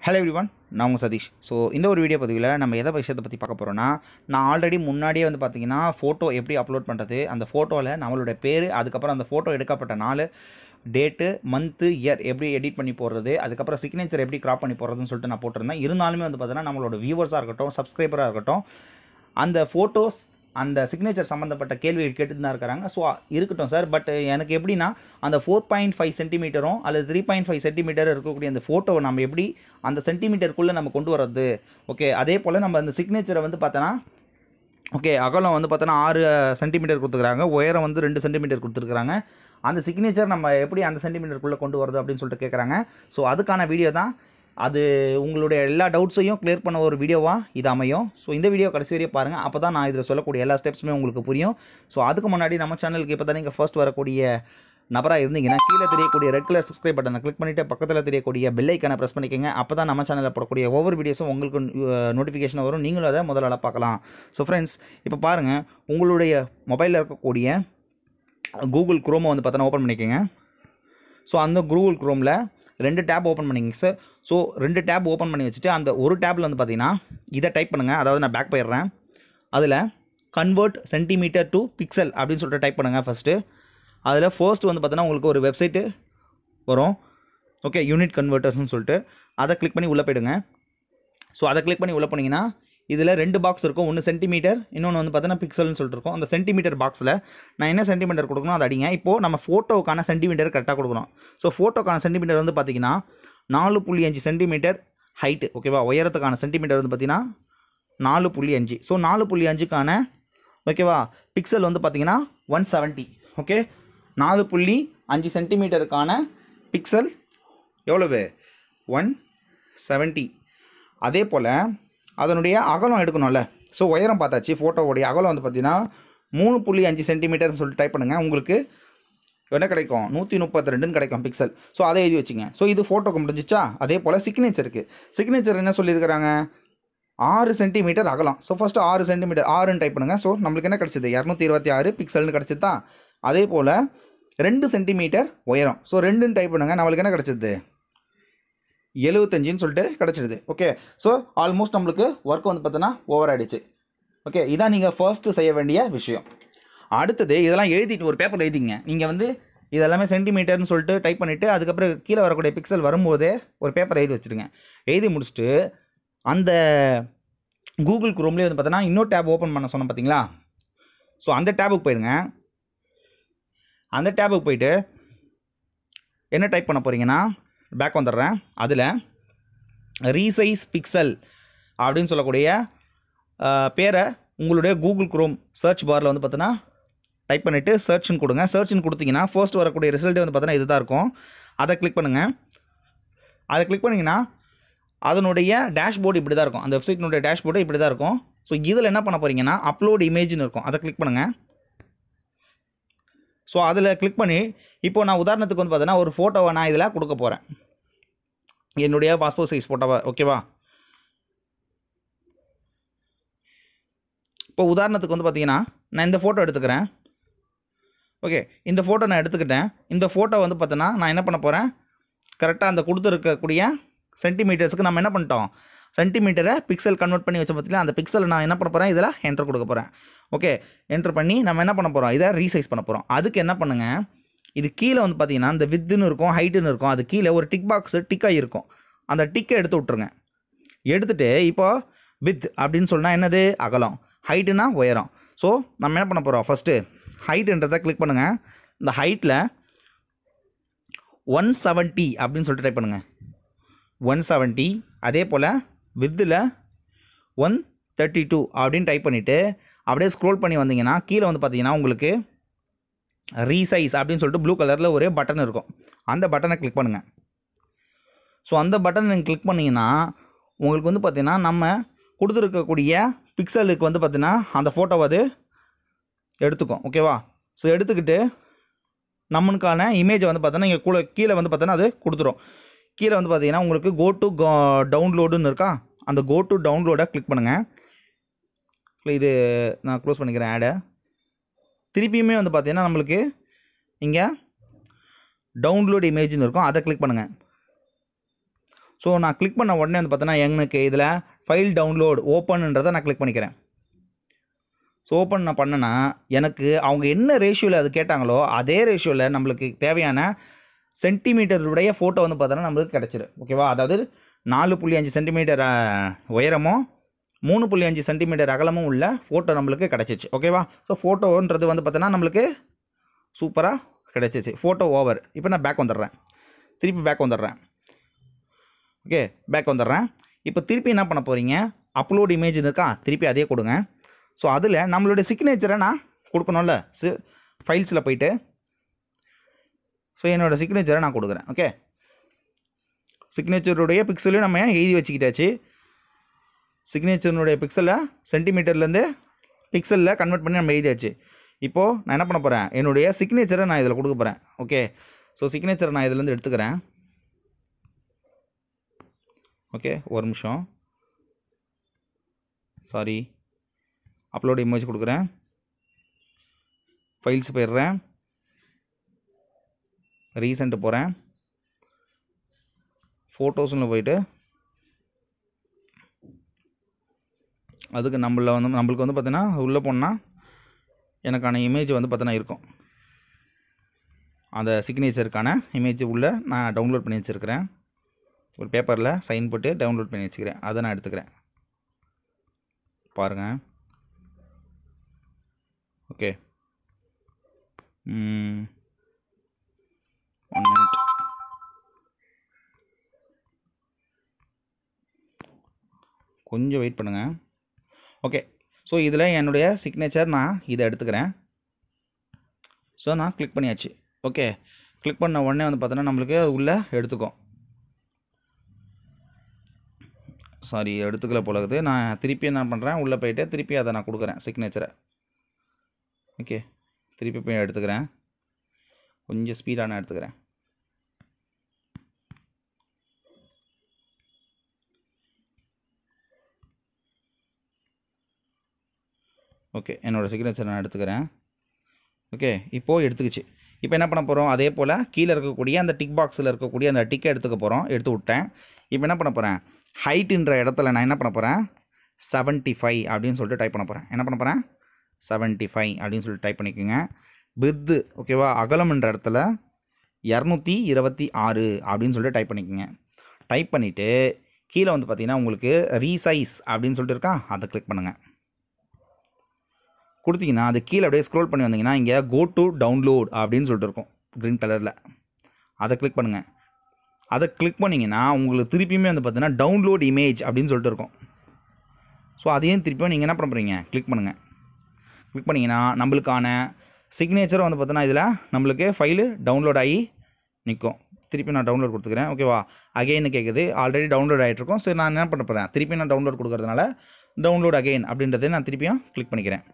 hello everyone நான் உங்கள் Satish so இந்த ஒரு வீடியோ பதிவில் நம்ம எதை விஷயத்தை பற்றி பார்க்க போகிறோன்னா நான் ஆல்ரெடி முன்னாடியே வந்து பார்த்தீங்கன்னா ஃபோட்டோ எப்படி அப்லோட் பண்ணுறது அந்த ஃபோட்டோவில் நம்மளோட பேர் அதுக்கப்புறம் அந்த ஃபோட்டோ எடுக்கப்பட்ட நாள் டேட்டு மந்த்து இயர் எப்படி எடிட் பண்ணி போடுறது அதுக்கப்புறம் சிக்னேச்சர் எப்படி கிராப் பண்ணி போடுறதுன்னு சொல்லிட்டு நான் போட்டிருந்தேன் இருந்தாலுமே வந்து பார்த்தீங்கன்னா நம்மளோட வியூவர்ஸாக இருக்கட்டும் சப்ஸ்கிரைபராக இருக்கட்டும் அந்த ஃபோட்டோஸ் அந்த சிக்னேச்சர் சம்மந்தப்பட்ட கேள்விகள் கேட்டு தான் இருக்கிறாங்க ஸோ இருக்கட்டும் சார் பட் எனக்கு எப்படின்னா அந்த ஃபோர் பாயிண்ட் ஃபைவ் சென்டிமீட்டரும் அல்லது த்ரீ பாயிண்ட் ஃபைவ் சென்டிமீட்டர் இருக்கக்கூடிய அந்த ஃபோட்டோவை நம்ம எப்படி அந்த சென்டிமீட்டருக்குள்ளே நம்ம கொண்டு வர்றது ஓகே அதே போல் நம்ம அந்த சிக்னேச்சரை வந்து பார்த்தோன்னா ஓகே அகலம் வந்து பார்த்தோன்னா ஆறு சென்டிமீட்டர் கொடுத்துருக்காங்க உயரம் வந்து ரெண்டு சென்டிமீட்டர் கொடுத்துருக்காங்க அந்த சிக்னேச்சர் நம்ம எப்படி அந்த சென்டிமீட்டருக்குள்ளே கொண்டு வரது அப்படின்னு சொல்லிட்டு கேட்குறாங்க ஸோ அதுக்கான வீடியோ தான் அது உங்களுடைய எல்லா டவுட்ஸையும் கிளியர் பண்ண ஒரு வீடியோவாக இது அமையும் ஸோ இந்த வீடியோ கடைசி வரையும் பாருங்கள் அப்போ தான் நான் இதில் சொல்லக்கூடிய எல்லா ஸ்டெப்ஸுமே உங்களுக்கு புரியும் ஸோ அதுக்கு முன்னாடி நம்ம சேனலுக்கு இப்போ தான் நீங்கள் ஃபர்ஸ்ட் வரக்கூடிய நபராக இருந்தீங்கன்னா கீழே தெரியக்கூடிய ரெட் கலர் சப்ஸ்கிரைப் பட்டனை கிளிக் பண்ணிவிட்டு பக்கத்தில் தெரியக்கூடிய பெல் ஐக்கனை ப்ரெஸ் பண்ணிக்கோங்க அப்போ தான் நம்ம சேனலில் போடக்கூடிய ஒவ்வொரு வீடியோஸும் உங்களுக்கு நோட்டிஃபிகேஷன் வரும் நீங்களும் அதை முதல்ல பார்க்கலாம் ஸோ ஃப்ரெண்ட்ஸ் இப்போ பாருங்கள் உங்களுடைய மொபைலில் இருக்கக்கூடிய கூகுள் குரோமை வந்து பார்த்தோன்னா ஓப்பன் பண்ணிக்கோங்க ஸோ அந்த கூகுள் குரோமில் ரெண்டு டேப் ஓப்பன் பண்ணிங்க சார் ஸோ ரெண்டு டேப் ஓப்பன் பண்ணி வச்சுட்டு அந்த ஒரு டேப்பில் வந்து பார்த்தீங்கன்னா இதை டைப் பண்ணுங்கள் அதாவது நான் பேக் போயிடுறேன் அதில் கன்வெர்ட் சென்டிமீட்டர் டு பிக்சல் அப்படின்னு சொல்லிட்டு டைப் பண்ணுங்கள் ஃபஸ்ட்டு அதில் ஃபர்ஸ்ட் வந்து பார்த்தீங்கன்னா உங்களுக்கு ஒரு வெப்சைட்டு வரும் ஓகே யூனிட் கன்வெர்ட்டர்ஸ்னு சொல்லிட்டு அதை கிளிக் பண்ணி உள்ளே போயிடுங்க ஸோ அதை கிளிக் பண்ணி உள்ளே போனீங்கன்னா இதில் ரெண்டு பாக்ஸ் இருக்கும் ஒன்று சென்டிமீட்டர் இன்னொன்று வந்து பார்த்தீங்கன்னா பிக்சல்னு சொல்லிட்டு இருக்கும் அந்த சென்டிமீட்டர் பாக்ஸில் நான் என்ன சென்டிமீட்டர் கொடுக்கணும் அதை அடிங்க இப்போது நம்ம ஃபோட்டோவுக்கான சென்டிமீட்டர் கரெக்டாக கொடுக்கணும் ஸோ ஃபோட்டோக்கான சென்டிமீட்டர் வந்து பார்த்தீங்கன்னா நாலு புள்ளி அஞ்சு சென்டிமீட்டர் ஹைட்டு ஓகேவா உயரத்துக்கான சென்டிமீட்டர் வந்து பார்த்தீங்கன்னா நாலு புள்ளி அஞ்சு ஸோ நாலு புள்ளி அஞ்சுக்கான ஓகேவா பிக்சல் வந்து பார்த்தீங்கன்னா ஒன் செவன்ட்டி ஓகே நாலு புள்ளி அஞ்சு சென்டிமீட்டருக்கான பிக்சல் எவ்வளவு ஒன் செவன்ட்டி அதே போல் அதனுடைய அகலம் எடுக்கணும்ல ஸோ உயரம் பார்த்தாச்சு ஃபோட்டோவுடைய அகலம் வந்து பார்த்தீங்கன்னா மூணு புள்ளி அஞ்சு சென்டிமீட்டர்னு சொல்லிட்டு டைப் பண்ணுங்கள் உங்களுக்கு என்ன கிடைக்கும் நூற்றி முப்பத்தி ரெண்டுன்னு கிடைக்கும் பிக்சல் ஸோ அதை எழுதி வச்சுங்க ஸோ இது ஃபோட்டோக்கு முடிஞ்சிச்சா அதே போல் சிக்னேச்சருக்கு சிக்னேச்சர் என்ன சொல்லியிருக்கிறாங்க ஆறு சென்டிமீட்டர் அகலம் ஸோ ஃபஸ்ட்டு ஆறு சென்டிமீட்டர் ஆறுன்னு டைப் பண்ணுங்கள் ஸோ நம்மளுக்கு என்ன கிடச்சிது இரநூத்தி இருபத்தி ஆறு பிக்சல்னு கிடச்சிது தான் அதே போல் ரெண்டு சென்டிமீட்டர் உயரம் ஸோ ரெண்டுன்னு டைப் பண்ணுங்கள் நம்மளுக்கு என்ன கிடச்சிது எழுபத்தஞ்சின்னு சொல்லிட்டு கிடச்சிடுது ஓகே ஸோ ஆல்மோஸ்ட் நம்மளுக்கு ஒர்க் வந்து பார்த்தோன்னா ஓவர் ஆகிடுச்சு ஓகே இதான் நீங்கள் ஃபர்ஸ்ட்டு செய்ய வேண்டிய விஷயம் அடுத்தது இதெல்லாம் எழுதிட்டு ஒரு பேப்பர் எழுதிங்க நீங்கள் வந்து இதெல்லாமே சென்டிமீட்டர்னு சொல்லிட்டு டைப் பண்ணிவிட்டு அதுக்கப்புறம் கீழே வரக்கூடிய பிக்சல் வரும்போதே ஒரு பேப்பர் எழுதி வச்சுருங்க எழுதி முடிச்சுட்டு அந்த கூகுள் குரோம்லேயே வந்து பார்த்தோன்னா இன்னொரு டேப் ஓப்பன் பண்ண சொன்னோம் பார்த்தீங்களா ஸோ அந்த டேபுக்கு போயிடுங்க அந்த டேபுக்கு போயிட்டு என்ன டைப் பண்ண போகிறீங்கன்னா பேக் வந்துடுறேன் அதில் ரீசைஸ் பிக்சல் அப்படின்னு சொல்லக்கூடிய அஹ், பேரை உங்களுடைய கூகுள் குரோம் சர்ச் பாரில் வந்து பார்த்தோன்னா டைப் பண்ணிவிட்டு சர்ச்னு கொடுங்க சர்ச்னு கொடுத்தீங்கன்னா ஃபர்ஸ்ட் வரக்கூடிய ரிசல்ட்டே வந்து பார்த்தோன்னா இதுதான் இருக்கும் அதை கிளிக் பண்ணுங்கள் அதை கிளிக் பண்ணிங்கன்னா அதனுடைய டேஷ்போர்டு இப்படி தான் இருக்கும் அந்த வெப்சைட்டினுடைய டேஷ்போர்டு இப்படி தான் இருக்கும் ஸோ இதில் என்ன பண்ண போகிறீங்கன்னா அப்லோட் இமேஜ்னு இருக்கும் அதை கிளிக் பண்ணுங்கள் ஸோ அதில் கிளிக் பண்ணி இப்போ நான் உதாரணத்துக்கு வந்து பார்த்தீங்கன்னா ஒரு ஃபோட்டோவை நான் இதில் கொடுக்க போகிறேன் என்னுடைய பாஸ்போர்ட் சைஸ் ஃபோட்டோவை ஓகேவா இப்போ உதாரணத்துக்கு வந்து பார்த்தீங்கன்னா நான் இந்த ஃபோட்டோ எடுத்துக்கிறேன் ஓகே இந்த ஃபோட்டோ நான் எடுத்துக்கிட்டேன் இந்த ஃபோட்டோ வந்து பார்த்தோன்னா நான் என்ன பண்ண போகிறேன் கரெக்டாக அந்த கொடுத்துருக்கக்கூடிய சென்டிமீட்டர்ஸுக்கு நம்ம என்ன பண்ணிட்டோம் சென்டிமீட்டரை பிக்சல் கன்வெர்ட் பண்ணி வச்ச பார்த்தீங்களா அந்த பிக்சல் நான் என்ன பண்ண போகிறேன் இதில் என்டர் கொடுக்க போகிறேன் ஓகே என்டர் பண்ணி நம்ம என்ன பண்ண போகிறோம் இதை ரீசைஸ் பண்ண போகிறோம் அதுக்கு என்ன பண்ணுங்கள் இது கீழே வந்து பார்த்தீங்கன்னா இந்த வித்துன்னு இருக்கும் ஹைட்டுன்னு இருக்கும் அது கீழே ஒரு டிக் பாக்ஸ் டிக்காக இருக்கும் அந்த டிக்கை எடுத்து விட்ருங்க எடுத்துகிட்டு இப்போ வித் அப்படின்னு சொன்னால் என்னது அகலம் ஹைட்டுனா உயரம் ஸோ நம்ம என்ன பண்ண போகிறோம் ஃபஸ்ட்டு ஹைட்டுன்றதை கிளிக் பண்ணுங்கள் இந்த ஹைட்டில் ஒன் செவன்ட்டி அப்படின்னு சொல்லிட்டு டைப் பண்ணுங்கள் ஒன் செவன்ட்டி அதே போல் வித்தில் ஒன் தேர்ட்டி டூ அப்படின்னு டைப் பண்ணிவிட்டு அப்படியே ஸ்க்ரோல் பண்ணி வந்தீங்கன்னா கீழே வந்து பார்த்தீங்கன்னா உங்களுக்கு ரீசைஸ் அப்படின்னு சொல்லிட்டு ப்ளூ கலரில் ஒரு பட்டன் இருக்கும் அந்த பட்டனை கிளிக் பண்ணுங்கள் ஸோ அந்த பட்டன் நீங்கள் கிளிக் பண்ணிங்கன்னா உங்களுக்கு வந்து பார்த்தீங்கன்னா நம்ம கொடுத்துருக்கக்கூடிய பிக்சலுக்கு வந்து பார்த்தீங்கன்னா அந்த ஃபோட்டோவை அது எடுத்துக்கும் ஓகேவா ஸோ எடுத்துக்கிட்டு நம்மளுக்கான இமேஜை வந்து பார்த்தோன்னா இங்கே கூட கீழே வந்து பார்த்தோன்னா அது கொடுத்துரும் கீழே வந்து பார்த்தீங்கன்னா உங்களுக்கு கோ டு டவுன்லோடுன்னு இருக்கா அந்த கோ டு டவுன்லோடை கிளிக் பண்ணுங்கள் இது நான் க்ளோஸ் பண்ணிக்கிறேன் ஆடை திருப்பியுமே வந்து பார்த்தீங்கன்னா நம்மளுக்கு இங்கே டவுன்லோட் இமேஜ்னு இருக்கும் அதை கிளிக் பண்ணுங்கள் ஸோ நான் கிளிக் பண்ண உடனே வந்து பார்த்தோன்னா எனக்கு இதில் ஃபைல் டவுன்லோட் ஓப்பன்ன்றதை நான் கிளிக் பண்ணிக்கிறேன் ஸோ ஓப்பன் நான் பண்ணேன்னா எனக்கு அவங்க என்ன ரேஷியோவில் அது கேட்டாங்களோ அதே ரேஷியோவில் நம்மளுக்கு தேவையான சென்டிமீட்டருடைய ஃபோட்டோ வந்து பார்த்தோன்னா நம்மளுக்கு கிடச்சிரு ஓகேவா அதாவது நாலு புள்ளி அஞ்சு சென்டிமீட்டர் உயரமும் மூணு புள்ளி அஞ்சு சென்டிமீட்டர் அகலமும் உள்ள ஃபோட்டோ நம்மளுக்கு கிடச்சிச்சு ஓகேவா ஸோ ஃபோட்டோன்றது வந்து பார்த்தோன்னா நம்மளுக்கு சூப்பராக கிடச்சிச்சு ஃபோட்டோ ஓவர் இப்போ நான் பேக் வந்துடுறேன் திருப்பி பேக் வந்துடுறேன் ஓகே பேக் வந்துடுறேன் இப்போ திருப்பி என்ன பண்ண போகிறீங்க அப்லோட் இமேஜ் இருக்கா திருப்பி அதே கொடுங்க ஸோ அதில் நம்மளுடைய சிக்னேச்சரை நான் கொடுக்கணும்ல சி ஃபைல்ஸில் போயிட்டு ஸோ என்னோடய சிக்னேச்சரை நான் கொடுக்குறேன் ஓகே சிக்னேச்சருடைய பிக்சலையும் நம்ம எழுதி வச்சுக்கிட்டாச்சு சிக்னேச்சருடைய பிக்சலை சென்டிமீட்டர்லேருந்து பிக்சலில் கன்வெர்ட் பண்ணி நம்ம எழுதியாச்சு இப்போது நான் என்ன பண்ண போகிறேன் என்னுடைய சிக்னேச்சரை நான் இதில் கொடுக்க போகிறேன் ஓகே ஸோ சிக்னேச்சரை நான் இதுலேருந்து எடுத்துக்கிறேன் ஓகே ஒரு நிமிஷம் சாரி அப்லோட் இமேஜ் கொடுக்குறேன் ஃபைல்ஸ் போயிடுறேன் ரீசெண்ட் போகிறேன் ஃபோட்டோஸ்னு போயிட்டு அதுக்கு நம்மள வந்து நம்மளுக்கு வந்து பார்த்தீங்கன்னா உள்ளே போனால் எனக்கான இமேஜ் வந்து பார்த்தீங்கன்னா இருக்கும் அந்த சிக்னேச்சருக்கான இமேஜ் உள்ளே நான் டவுன்லோட் பண்ணி வச்சுருக்கிறேன் ஒரு பேப்பரில் சைன் போட்டு டவுன்லோட் பண்ணி வச்சுக்கிறேன் அதை நான் எடுத்துக்கிறேன் பாருங்கள் ஓகே ஒன் மினிட் கொஞ்சம் வெயிட் பண்ணுங்கள் ஓகே ஸோ இதில் என்னுடைய சிக்னேச்சர் நான் இதை எடுத்துக்கிறேன் ஸோ நான் கிளிக் பண்ணியாச்சு ஓகே கிளிக் பண்ண உடனே வந்து பார்த்தோன்னா நம்மளுக்கு உள்ளே எடுத்துக்கும் சாரி எடுத்துக்கல போல இருக்குது நான் திருப்பி என்ன பண்ணுறேன் உள்ளே போயிட்டு திருப்பி அதை நான் கொடுக்குறேன் சிக்னேச்சரை ஓகே திருப்பி போய் எடுத்துக்கிறேன் கொஞ்சம் ஸ்பீடாக நான் எடுத்துக்கிறேன் ஓகே என்னோடய சிக்னேச்சர் நான் எடுத்துக்கிறேன் ஓகே இப்போது எடுத்துக்கிச்சு இப்போ என்ன பண்ண போகிறோம் அதே போல் கீழே இருக்கக்கூடிய அந்த டிக் பாக்ஸில் இருக்கக்கூடிய அந்த டிக்கை எடுத்துக்க போகிறோம் எடுத்து விட்டேன் இப்போ என்ன பண்ண போகிறேன் ஹைட்டுன்ற இடத்துல நான் என்ன பண்ண போகிறேன் செவன்ட்டி ஃபைவ் அப்படின்னு சொல்லிட்டு டைப் பண்ண போகிறேன் என்ன பண்ண போகிறேன் செவன்ட்டி ஃபைவ் அப்படின்னு சொல்லிட்டு டைப் பண்ணிக்கோங்க வித்து ஓகேவா அகலம்ன்ற இடத்துல இரநூத்தி இருபத்தி ஆறு அப்படின்னு சொல்லிட்டு டைப் பண்ணிக்கோங்க டைப் பண்ணிவிட்டு கீழே வந்து பார்த்தீங்கன்னா உங்களுக்கு ரீசைஸ் அப்படின்னு சொல்லிட்டு இருக்கா அதை கிளிக் பண்ணுங்கள் கொடுத்தீங்கன்னா அது கீழே அப்படியே ஸ்க்ரோல் பண்ணி வந்தீங்கன்னா இங்கே கோ டு டவுன்லோட் அப்படின்னு சொல்லிட்டு இருக்கும் க்ரீன் கலரில் அதை கிளிக் பண்ணுங்கள் அதை கிளிக் பண்ணிங்கன்னா உங்களுக்கு திருப்பியுமே வந்து பார்த்தீங்கன்னா டவுன்லோட் இமேஜ் அப்படின்னு சொல்லிட்டு இருக்கும் ஸோ அதையும் திருப்பியும் நீங்கள் என்ன பண்ண போகிறீங்க கிளிக் பண்ணுங்கள் கிளிக் பண்ணிங்கன்னா நம்மளுக்கான சிக்னேச்சர் வந்து பார்த்தோன்னா இதில் நம்மளுக்கு ஃபைலு டவுன்லோட் ஆகி நிற்கும் திருப்பி நான் டவுன்லோட் கொடுத்துக்கிறேன் ஓகேவா அகைன்னு கேட்குது ஆல்ரெடி டவுன்லோட் ஆகிட்ருக்கும் சரி நான் என்ன பண்ண போகிறேன் திருப்பி நான் டவுன்லோட் கொடுக்கறதுனால டவுன்லோட் அகைன் அப்படின்றத நான் திருப்பியும் கிளிக் பண்ணிக்கிறேன்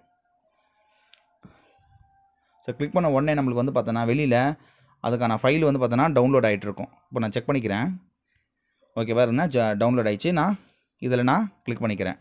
ஸோ கிளிக் பண்ண உடனே நம்மளுக்கு வந்து பார்த்தோன்னா வெளியில் அதுக்கான ஃபைல் வந்து பார்த்தோன்னா டவுன்லோட் ஆகிட்டு இருக்கும் இப்போ நான் செக் பண்ணிக்கிறேன் ஓகே பாருங்க ஜ டவுன்லோட் ஆயிடுச்சு நான் இதில் நான் கிளிக் பண்ணிக்கிறேன்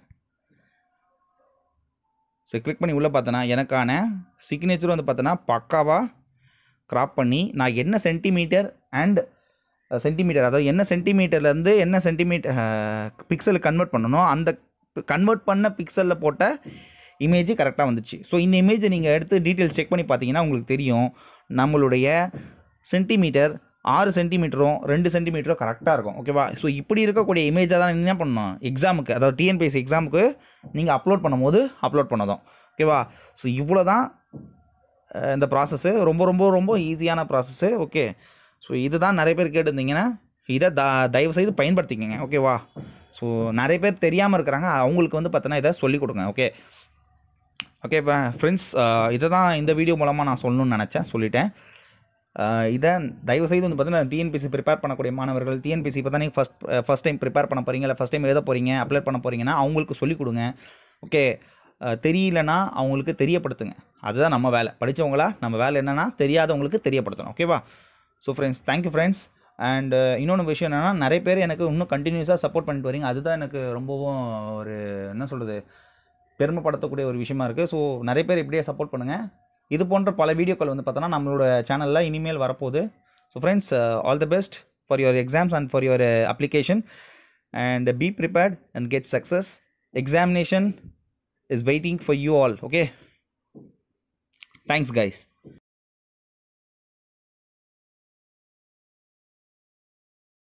ஸோ கிளிக் பண்ணி உள்ளே பார்த்தோன்னா எனக்கான சிக்னேச்சர் வந்து பார்த்தோன்னா பக்காவாக க்ராப் பண்ணி நான் என்ன சென்டிமீட்டர் அண்ட் சென்டிமீட்டர் அதாவது என்ன சென்டிமீட்டர்லேருந்து என்ன சென்டிமீட்டர் பிக்சலுக்கு கன்வெர்ட் பண்ணணும் அந்த கன்வெர்ட் பண்ண பிக்சலில் போட்ட இமேஜ் கரெக்டாக வந்துச்சு ஸோ இந்த இமேஜை நீங்கள் எடுத்து டீட்டெயில்ஸ் செக் பண்ணி பார்த்தீங்கன்னா உங்களுக்கு தெரியும் நம்மளுடைய சென்டிமீட்டர் ஆறு சென்டிமீட்டரும் ரெண்டு சென்டிமீட்டரும் கரெக்டாக இருக்கும் ஓகேவா ஸோ இப்படி இருக்கக்கூடிய இமேஜை தான் நீங்கள் என்ன பண்ணணும் எக்ஸாமுக்கு அதாவது டிஎன்பிஎஸ்சி எக்ஸாமுக்கு நீங்கள் அப்லோட் பண்ணும்போது அப்லோட் பண்ணதும் ஓகேவா ஸோ இவ்வளோ தான் அஹ், இந்த ப்ராசஸ்ஸு ரொம்ப ரொம்ப ரொம்ப ஈஸியான ப்ராசஸ்ஸு ஓகே ஸோ இதுதான் நிறைய பேர் கேட்டிருந்தீங்கன்னா இதை த தயவு செய்து பயன்படுத்திக்கங்க ஓகேவா ஸோ நிறைய பேர் தெரியாமல் இருக்கிறாங்க அவங்களுக்கு வந்து பார்த்தோன்னா இதை சொல்லிக் கொடுங்க ஓகே ஓகே இப்போ ஃப்ரெண்ட்ஸ் இதை தான் இந்த வீடியோ மூலமாக நான் சொல்லணும்னு நினச்சேன் சொல்லிட்டேன் அஹ் இதை தயவு செய்து வந்து பார்த்தீங்கன்னா டிஎன்பிசி ப்ரிப்பேர் பண்ணக்கூடிய மாணவர்கள் டிஎன்பிசி இப்போ தான் நீங்கள் ஃபஸ்ட் ஃபஸ்ட் டைம் ப்ரிப்பேர் பண்ண போகிறீங்க இல்லை ஃபஸ்ட் டைம் எழுத போகிறீங்க அப்ளை பண்ண போகிறீங்கன்னா அவங்களுக்கு சொல்லிக் கொடுங்க ஓகே தெரியலனா அவங்களுக்கு தெரியப்படுத்துங்க அதுதான் நம்ம வேலை படித்தவங்களா நம்ம வேலை என்னென்னா தெரியாதவங்களுக்கு தெரியப்படுத்தணும் ஓகேவா so friends thank you friends and இன்னொன்று விஷயம் என்னென்னா நிறைய பேர் எனக்கு இன்னும் கண்டினியூஸாக சப்போர்ட் பண்ணிட்டு வரீங்க அதுதான் எனக்கு ரொம்பவும் ஒரு என்ன சொல்கிறது பெருமைப்படுத்தக்கூடிய ஒரு விஷயமா இருக்குது ஸோ நிறைய பேர் இப்படியே சப்போர்ட் பண்ணுங்கள் இது போன்ற பல வீடியோக்கள் வந்து பார்த்தோன்னா நம்மளோட சேனலில் இனிமேல் வரப்போகுது so friends all the best for your exams and for your application and be prepared and get success examination is waiting for you all okay thanks guys